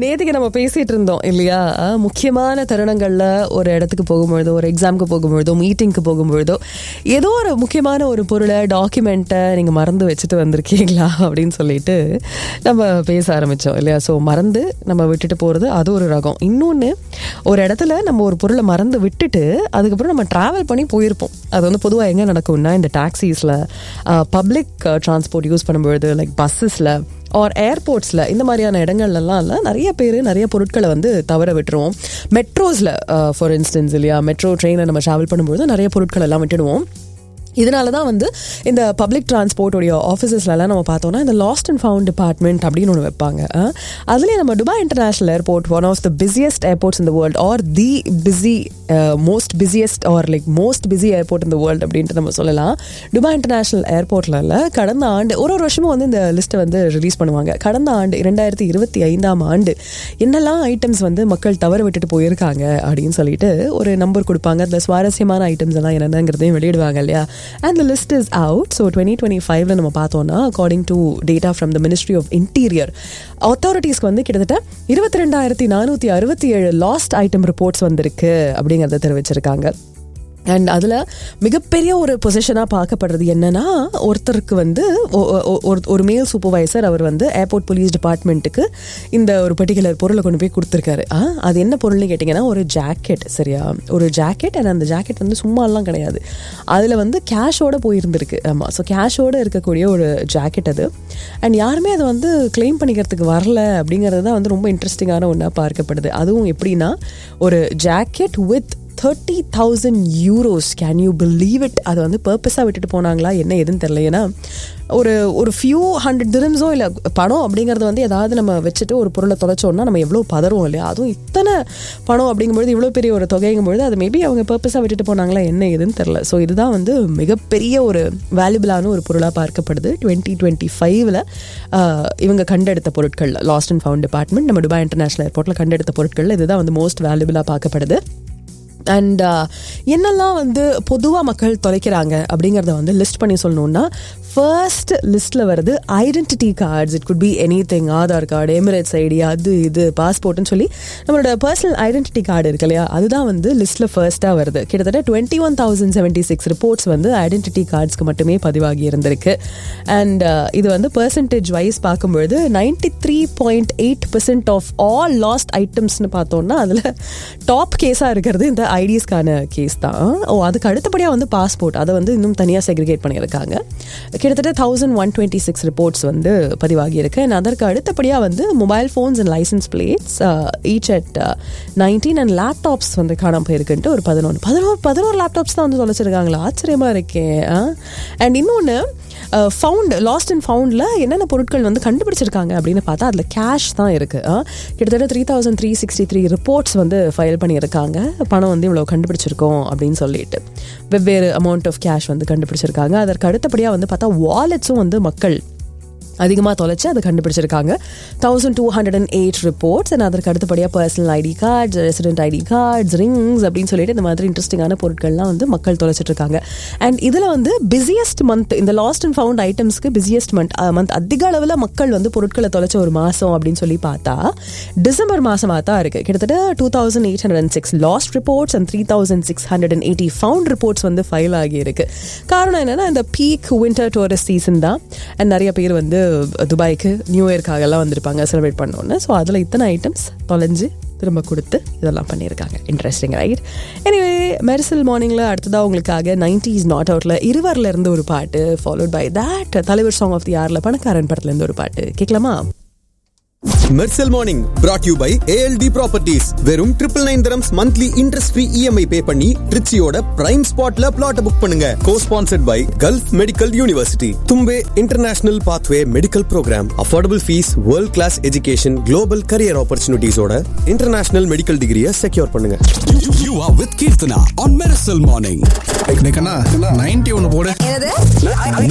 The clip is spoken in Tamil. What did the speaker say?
நேற்றுக்கு நம்ம பேசிட்டு இருந்தோம் இல்லையா அஹ், முக்கியமான தருணங்கள்ல ஒரு இடத்துக்கு போகும்பொழுதோ ஒரு எக்ஸாமுக்கு போகும்பொழுதோ மீட்டிங்க்கு போகும்பொழுதோ ஏதோ ஒரு முக்கியமான ஒரு பொருளை டாக்குமெண்ட்டை நீங்க மறந்து வச்சுட்டு வந்திருக்கீங்களா அப்படின்னு சொல்லிட்டு நம்ம பேச ஆரம்பிச்சோம் இல்லையா ஸோ மறந்து நம்ம விட்டுட்டு போறது அது ஒரு ரகம் இன்னொன்று ஒரு இடத்துல நம்ம ஒரு பொருளை மறந்து விட்டுட்டு அதுக்கப்புறம் நம்ம டிராவல் பண்ணி போயிருப்போம் அது வந்து பொதுவாக எங்கே நடக்கும்னா இந்த டாக்ஸிஸில் பப்ளிக் டிரான்ஸ்போர்ட் யூஸ் பண்ணும்பொழுது லைக் பஸ்ஸஸில் ஆர் ஏர்போர்ட்ஸில் இந்த மாதிரியான இடங்கள்லாம் இல்லை நிறைய பேர் நிறைய பொருட்களை வந்து தவற விட்டுருவோம் மெட்ரோஸில் ஃபார் இன்ஸ்டன்ஸ் இல்லையா மெட்ரோ ட்ரெயினில் நம்ம ட்ராவல் பண்ணும்போது நிறைய பொருட்கள் எல்லாம் விட்டுடுவோம் இதனால தான் வந்து இந்த பப்ளிக் டிரான்ஸ்போர்ட்டோடைய ஆஃபீஸஸ்லலாம் நம்ம பார்த்தோம்னா இந்த லாஸ்ட் அண்ட் ஃபவுண்ட் டிபார்ட்மெண்ட் அப்படின்னு ஒன்று வைப்பாங்க அஹ், அதுலேயே நம்ம Dubai international airport one of the busiest airports in the world or the busy most busiest or like most busy airport in the world அப்படின்ட்டு நம்ம சொல்லலாம் துபாய் இன்டர்நேஷனல் ஏர்போர்ட்ல இல்ல கடந்த ஆண்டு ஒரு ஒரு வருஷமும் வந்து இந்த லிஸ்ட்டை வந்து ரிலீஸ் பண்ணுவாங்க கடந்த ஆண்டு இரண்டாயிரத்தி இருபத்தி ஐந்தாம் ஆண்டு என்னெல்லாம் ஐட்டம்ஸ் வந்து மக்கள் தவற விட்டுட்டு போயிருக்காங்க அப்படின்னு சொல்லிட்டு ஒரு நம்பர் கொடுப்பாங்க அதில் சுவாரஸ்யமான ஐட்டம்ஸ் எல்லாம் என்னென்னங்கிறதையும் வெளியிடுவாங்க இல்லையா and the list is out so twenty twenty ஃபைவ்ல நம்ம பார்த்தோம்னா according to data from the ministry of interior அத்தாரிட்டிஸ்க்கு வந்து கிட்டத்தட்ட இருபத்தி ரெண்டாயிரத்தி நானூற்றி அறுபத்தி ஏழு லாஸ்ட் ஐட்டம் ரிப்போர்ட்ஸ் வந்திருக்கு அப்படிங்கிறத தெரிவிச்சிருக்காங்க அண்ட் அதில் மிகப்பெரிய ஒரு பொசிஷனாக பார்க்கப்படுறது என்னன்னா ஒருத்தருக்கு வந்து ஒ- ஒ- ஒரு- ஒரு மேல் சூப்பர்வைசர் அவர் வந்து ஏர்போர்ட் போலீஸ் டிபார்ட்மெண்ட்டுக்கு இந்த ஒரு பர்டிகுலர் பொருளை கொண்டு போய் கொடுத்துருக்காரு ஆ, அது என்ன பொருள்னு கேட்டிங்கன்னா ஒரு ஜாக்கெட் சரியா ஒரு ஜாக்கெட் அண்ட் அந்த ஜாக்கெட் வந்து சும்மாலாம் கிடையாது அதில் வந்து கேஷோட போயிருந்திருக்கு ஆமாம் ஸோ கேஷோட இருக்கக்கூடிய ஒரு ஜாக்கெட் அது அண்ட் யாருமே அதை வந்து கிளைம் பண்ணிக்கிறதுக்கு வரல அப்படிங்கிறது தான் வந்து ரொம்ப இன்ட்ரெஸ்டிங்கான ஒன்றா பார்க்கப்படுது அதுவும் எப்படின்னா ஒரு jacket with thirty thousand euros can you believe it அதை வந்து பர்பஸாக விட்டுட்டு போனாங்களா என்ன எதுன்னு தெரியல ஏன்னா ஒரு ஒரு ஃபியூ ஹண்ட்ரட் திரம்ஸோ இல்லை பணம் அப்படிங்கிறது வந்து ஏதாவது நம்ம வச்சுட்டு ஒரு பொருளை தொலைச்சோம்னா நம்ம எவ்வளோ பதறுவோம் இல்லையா அதுவும் இத்தனை பணம் அப்படிங்கும்பொழுது இவ்வளோ பெரிய ஒரு தொகைங்கும்பொழுது அது மேபி அவங்க பர்பஸாக விட்டுட்டு போனாங்களா என்ன எதுன்னு தெரில ஸோ இதுதான் வந்து மிகப்பெரிய ஒரு வேல்யூபிளான ஒரு பொருளாக பார்க்கப்படுது டுவெண்ட்டி டுவெண்ட்டி ஃபைவ்ல இவங்க கண்டெடுத்த பொருட்கள் லாஸ்ட் அண்ட் ஃபவுண்ட் டிபார்ட்மெண்ட் நம்ம துபாய் இன்டர்நேஷனல் ஏர்போர்ட்டில் கண்டெடுத்த பொருட்கள் இதுதான் வந்து மோஸ்ட் வேல்யூபிளாக பார்க்கப்படுது அண்ட் என்னெல்லாம் வந்து பொதுவாக மக்கள் தொலைக்கிறாங்க அப்படிங்கிறத வந்து லிஸ்ட் பண்ணி சொல்லணும்னா ஃபர்ஸ்ட் லிஸ்ட்டில் வருது identity cards it could be anything Aadhaar card Emirates ID அது இது பாஸ்போர்ட்னு சொல்லி நம்மளோட பர்சனல் ஐடென்டிட்டி கார்டு இருக்கு இல்லையா அதுதான் வந்து லிஸ்ட்டில் ஃபர்ஸ்ட்டாக வருது கிட்டத்தட்ட twenty one thousand seventy six reports வந்து ஐடென்டிட்டி கார்ட்ஸ்க்கு மட்டுமே பதிவாகி இருந்திருக்கு அண்ட் இது வந்து பர்சன்டேஜ் வைஸ் பார்க்கும்பொழுது ninety three point eight percent of all lost ஐட்டம்ஸ்னு பார்த்தோம்னா அதில் டாப் கேஸாக இருக்கிறது இந்த ஐடிஸ்க்கான கேஸ் தான் ஓ அதுக்கு அடுத்தபடியாக வந்து பாஸ்போர்ட் அதை வந்து இன்னும் தனியாக செக்ரிகேட் பண்ணியிருக்காங்க கிட்டத்தட்ட thousand one twenty six reports வந்து பதிவாகி இருக்கு and அதற்கு அடுத்தபடியாக வந்து mobile phones and licence plates each at nineteen and laptops வந்து காணாம போயிருக்குன்ட்டு ஒரு பதினொன்று பதினோரு பதினோரு லேப்டாப்ஸ் தான் வந்து தொலைச்சிருக்காங்களா ஆச்சரியமா இருக்கேன் அண்ட் இன்னொன்று ஃபவுண்ட் லாஸ்ட் அண்ட் ஃபவுண்டில் என்னென்ன பொருட்கள் வந்து கண்டுபிடிச்சிருக்காங்க அப்படின்னு பார்த்தா அதில் கேஷ் தான் இருக்குது கிட்டத்தட்ட three thousand three sixty three reports வந்து ஃபைல் பண்ணியிருக்காங்க பணம் வந்து இவ்வளோ கண்டுபிடிச்சிருக்கோம் அப்படின்னு சொல்லிட்டு வெவ்வேறு அமௌண்ட் ஆஃப் கேஷ் வந்து கண்டுபிடிச்சிருக்காங்க அதற்கு அடுத்தபடியாக வந்து பார்த்தா வாலெட்ஸும் வந்து மக்கள் அதிகமாக தொலைச்சு அதை கண்டுபிடிச்சிருக்காங்க thousand two hundred and eight reports and அதற்கு அடுத்தபடியாக personal ID cards resident ID cards rings அப்படின்னு சொல்லிட்டு இந்த மாதிரி இன்ட்ரெஸ்டிங்கான பொருட்கள்லாம் வந்து மக்கள் தொலைச்சிட்டு இருக்காங்க அண்ட் இதில் வந்து பிஸியஸ்ட் மந்த் இந்த லாஸ்ட் அண்ட் ஃபவுண்ட் ஐட்டம்ஸ்க்கு பிஸியஸ்ட் மந்த் மந்த் அதிக அளவில் மக்கள் வந்து பொருட்களை தொலைச்ச ஒரு மாதம் அப்படின்னு சொல்லி பார்த்தா டிசம்பர் மாதமாக தான் இருக்குது கிட்டத்தட்ட two thousand eight hundred and six lost reports and three thousand six hundred and eighty found reports வந்து ஃபைல் ஆகியிருக்கு காரணம் என்னன்னா இந்த பீக் வின்டர் டூரிஸ்ட் சீசன் தான் அண்ட் நிறைய பேர் வந்து துபாய்க்கு நியூ இயர்க்காக எல்லாம் வந்திருப்பாங்க செலிப்ரேட் பண்ணோன்னு ஸோ அதில் இத்தனை ஐட்டம்ஸ் தொலைஞ்சு திரும்ப கொடுத்து இதெல்லாம் பண்ணியிருக்காங்க இன்ட்ரெஸ்டிங் ரைட் எனிவே மெரிசல் மார்னிங்கில் அடுத்ததாக உங்களுக்காக நைன்டிஸ் நாட் அவுட்டில் இருவரில் இருந்து ஒரு பாட்டு ஃபாலோட் பை தட் தலைவர் சாங் ஆஃப் தி யாரில் பணக்காரன் படத்துலேருந்து ஒரு பாட்டு கேட்கலாமா Mersal morning brought you by ALT properties வெறும் triple nine terms monthly interest free EMI pay பண்ணி ட்ரிச்சியோட பிரைம் ஸ்பாட்ல பிளாட் புக் பண்ணுங்க co sponsored by Gulf medical university Thumbay international pathway medical programme affordable fees world class education global career ஆப்பர்ச்சுனிட்டிஸோட இன்டர்நேஷனல் மெடிக்கல் டிகிரியை செக்யூர் பண்ணுங்க You, you are with Kirtana on Miracle Morning. Ninety ஒன்னு போடு என்னது